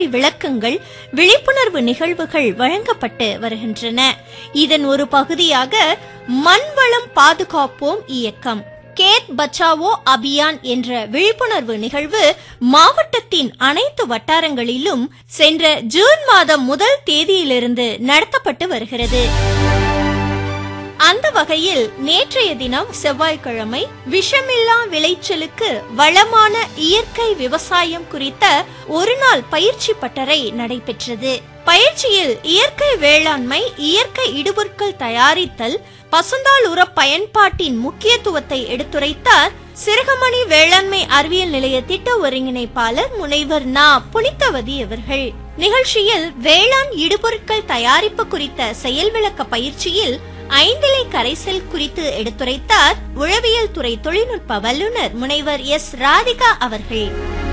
விளக்கங்கள் விழிப்புணர்வு நிகழ்வுகள் வழங்கப்பட்டு வருகின்றன இதன் ஒரு பகுதியாக மண்வளம் பாதுகாப்போம் இயக்கம் கேத் பச்சாவோ அபியான் என்ற விழிப்புணர்வு நிகழ்வு மாவட்டத்தின் அனைத்து வட்டாரங்களிலும் சென்ற ஜூன் மாதம் முதல் தேதியிலிருந்து நடத்தப்பட்டு வருகிறது அந்த வகையில் நேற்றைய தினம் செவ்வாய்க்கிழமை விஷமில்லா விளைச்சலுக்கு வளமான இயற்கை விவசாயம் குறித்த ஒருநாள் பயிற்சி பட்டறை நடைபெற்றது பயிற்சியில் இயற்கை வேளாண்மை இயற்கை இடுபொருட்கள் தயாரித்தல் பசுந்தாள் உர பயன்பாட்டின் முக்கியத்துவத்தை எடுத்துரைத்தார் சிறுகமணி வேளாண்மை அறிவியல் நிலைய திட்ட ஒருங்கிணைப்பாளர் முனைவர் நா புனித்தவதி அவர்கள் நிகழ்ச்சியில் வேளாண் இடுபொருட்கள் தயாரிப்பு குறித்த செயல் விளக்க பயிற்சியில் ஐந்திலை கரைசல் குறித்து எடுத்துரைத்தார் உழவியல் துறை தொழில்நுட்ப வல்லுநர் முனைவர் எஸ் ராதிகா அவர்கள்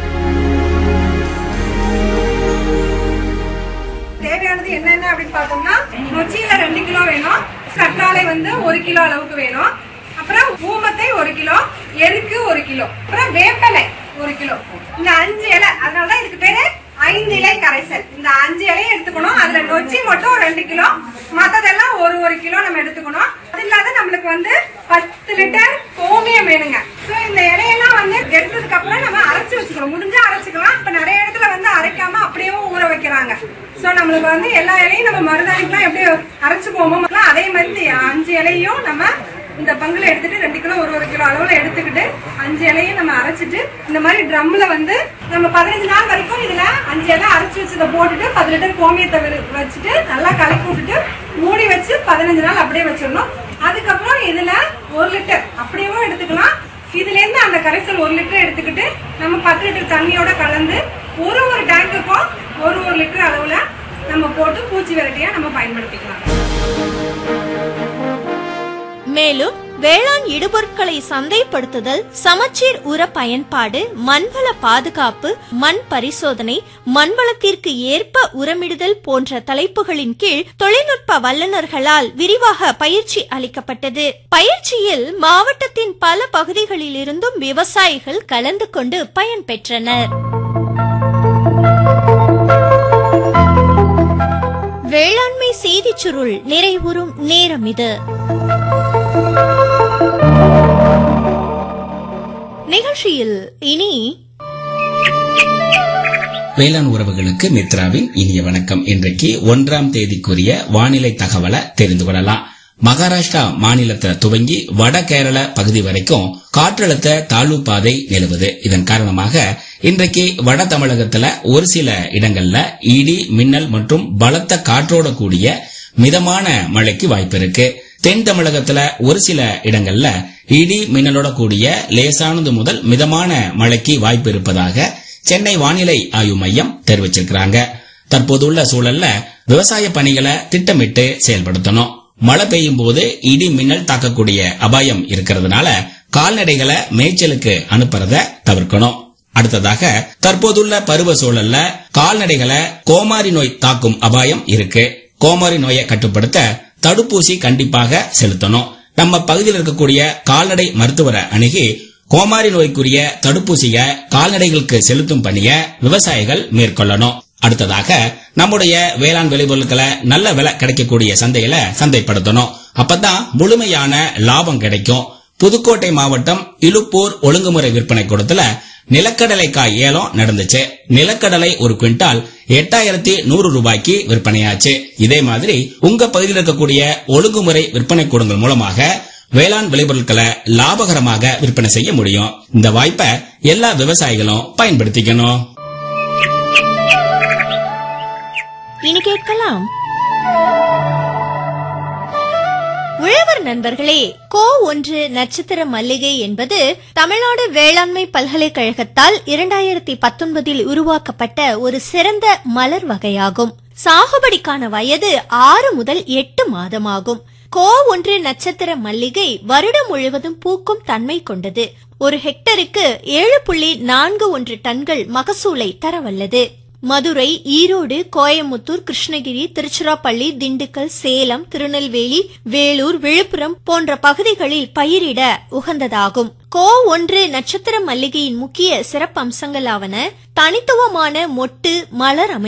தேவையானது என்னென்ன அப்படின்னு பார்த்தோம்னா நொச்சியில ரெண்டு கிலோ வேணும் கற்றாழை வந்து ஒரு கிலோ அளவுக்கு வேணும் அப்புறம் ஊமத்தை ஒரு கிலோ எருக்கு ஒரு கிலோ அப்புறம் வேப்பலை ஒரு கிலோ இந்த அஞ்சு இலை அதனாலதான் இதுக்கு பேரு ஐந்து இலை கரைசல் இந்த அஞ்சு இலையை எடுத்துக்கணும் அதுல நொச்சி மட்டும் ரெண்டு கிலோ மத்ததெல்லாம் ஒரு ஒரு கிலோ நம்ம எடுத்துக்கணும் அது இல்லாத நம்மளுக்கு வந்து பத்து லிட்டர் கோமியம் வேணுங்க சோ இந்த இலையெல்லாம் வந்து எடுத்ததுக்கு அப்புறம் நம்ம அரைச்சு வச்சுக்கணும் முடிஞ்சா அரைச்சுக்கலாம் இப்ப நிறைய இடத்துல வந்து அரைக்காம அப்படியே ஊற வைக்கிறாங்க சோ நம்மளுக்கு வந்து எல்லா இலையும் நம்ம மருதாணிக்கெல்லாம் எப்படி அரைச்சு போமோ அதே மாதிரி இந்த அஞ்சு இலையும் நம்ம இந்த பங்குல எடுத்துட்டு ரெண்டு கிலோ ஒரு ஒரு கிலோ அளவுல எடுத்துக்கிட்டு அஞ்சு இலையும் நம்ம அரைச்சிட்டு இந்த மாதிரி ட்ரம்ல வந்து நம்ம பதினஞ்சு நாள் வரைக்கும் இதுல அஞ்சு இலை அரைச்சு வச்சதை போட்டுட்டு பத்து லிட்டர் கோமியத்தை வெ- வச்சுட்டு நல்லா கலக்கி விட்டுட்டு மூடி வச்சு பதினஞ்சு நாள் அப்படியே வச்சிடணும் அதுக்கப்புறம் இதுல ஒரு லிட்டர் அப்படியேவும் எடுத்துக்கலாம் இதுல இருந்து அந்த கரைசல் ஒரு லிட்டர் எடுத்துக்கிட்டு நம்ம பத்து லிட்டர் தண்ணியோட கலந்து ஒரு ஒரு டேங்குக்கும் ஒரு ஒரு லிட்டர் அளவுல நம்ம போட்டு பூச்சி விரட்டியா நம்ம பயன்படுத்திக்கலாம் மேலும் வேளாண் இடுபொருட்களை சந்தைப்படுத்துதல் சமச்சீர் உர பயன்பாடு மண்வள பாதுகாப்பு மண் பரிசோதனை மண்வளத்திற்கு ஏற்ப உரமிடுதல் போன்ற தலைப்புகளின் கீழ் தொழில்நுட்ப வல்லுநர்களால் விரிவாக பயிற்சி அளிக்கப்பட்டது பயிற்சியில் மாவட்டத்தின் பல பகுதிகளிலிருந்தும் விவசாயிகள் கலந்து கொண்டு பயன்பெற்றனர் வேளாண்மை செய்திச் சுருள் நிறைவுறும் நேரம் இது நிகழ்ச்சியில் இனி வேளாண் உறவுகளுக்கு மித்ராவின் இனிய வணக்கம் இன்றைக்கு ஒன்றாம் தேதிக்குரிய வானிலை தகவலை தெரிந்து கொள்ளலாம் மகாராஷ்டிரா மாநிலத்தை துவங்கி வட கேரள பகுதி வரைக்கும் காற்றழுத்த தாழ்வு பாதை நிலவுது இதன் காரணமாக இன்றைக்கு வட தமிழகத்துல ஒரு சில இடங்கள்ல இடி மின்னல் மற்றும் பலத்த காற்றோட கூடிய மிதமான மழைக்கு வாய்ப்பு இருக்கு தென் தமிழகத்துல ஒரு சில இடங்கள்ல இடி மின்னலோட கூடிய லேசானது முதல் மிதமான மழைக்கு வாய்ப்பு இருப்பதாக சென்னை வானிலை ஆய்வு மையம் தெரிவிச்சிருக்கிறாங்க தற்போதுள்ள சூழல்ல விவசாய பணிகளை திட்டமிட்டு செயல்படுத்தணும் மழை பெய்யும் போது இடி மின்னல் தாக்கக்கூடிய அபாயம் இருக்கிறதுனால கால்நடைகளை மேய்ச்சலுக்கு அனுப்புறத தவிர்க்கணும் அடுத்ததாக தற்போதுள்ள பருவ சூழல்ல கால்நடைகளை கோமாரி நோய் தாக்கும் அபாயம் இருக்கு கோமாரி நோயை கட்டுப்படுத்த தடுப்பூசி கண்டிப்பாக செலுத்தணும் நம்ம பகுதியில் இருக்கக்கூடிய கால்நடை மருத்துவரை அணுகி கோமாரி நோய்க்குரிய தடுப்பூசிய கால்நடைகளுக்கு செலுத்தும் பணியை விவசாயிகள் மேற்கொள்ளணும் அடுத்ததாக நம்முடைய வேளாண் விளைபொருட்களை நல்ல விலை கிடைக்கக்கூடிய சந்தையில சந்தைப்படுத்தணும் அப்பதான் முழுமையான லாபம் கிடைக்கும் புதுக்கோட்டை மாவட்டம் இலுப்பூர் ஒழுங்குமுறை விற்பனை கூடத்துல நிலக்கடலைக்காய் ஏலம் நடந்துச்சு நிலக்கடலை ஒரு குவிண்டால் எட்டாயிரத்தி நூறு ரூபாய்க்கு விற்பனையாச்சு இதே மாதிரி உங்க பகுதியில் இருக்கக்கூடிய ஒழுங்குமுறை விற்பனை கூடங்கள் மூலமாக வேளாண் விளைபொருட்களை லாபகரமாக விற்பனை செய்ய முடியும் இந்த வாய்ப்பை எல்லா விவசாயிகளும் பயன்படுத்திக்கணும் இனி கேட்கலாம் உழவர் நண்பர்களே கோ ஒன்று நட்சத்திர மல்லிகை என்பது தமிழ்நாடு வேளாண்மை பல்கலைக்கழகத்தால் இரண்டாயிரத்தி பத்தொன்பதில் உருவாக்கப்பட்ட ஒரு சிறந்த மலர் வகையாகும் சாகுபடிக்கான வயது ஆறு முதல் எட்டு மாதமாகும் கோ ஒன்று நட்சத்திர மல்லிகை வருடம் முழுவதும் பூக்கும் தன்மை கொண்டது ஒரு ஹெக்டருக்கு ஏழு புள்ளி நான்கு ஒன்று டன்கள் மகசூலை தரவல்லது மதுரை ஈரோடு கோயமுத்தூர் கிருஷ்ணகிரி திருச்சிராப்பள்ளி திண்டுக்கல் சேலம் திருநெல்வேலி வேலூர் விழுப்புரம் போன்ற பகுதிகளில் பயிரிட உகந்ததாகும் கோ ஒன்று நட்சத்திர மல்லிகையின் முக்கிய சிறப்பம்சங்களாவன தனித்துவமான மொட்டு மலர் அமைப்பு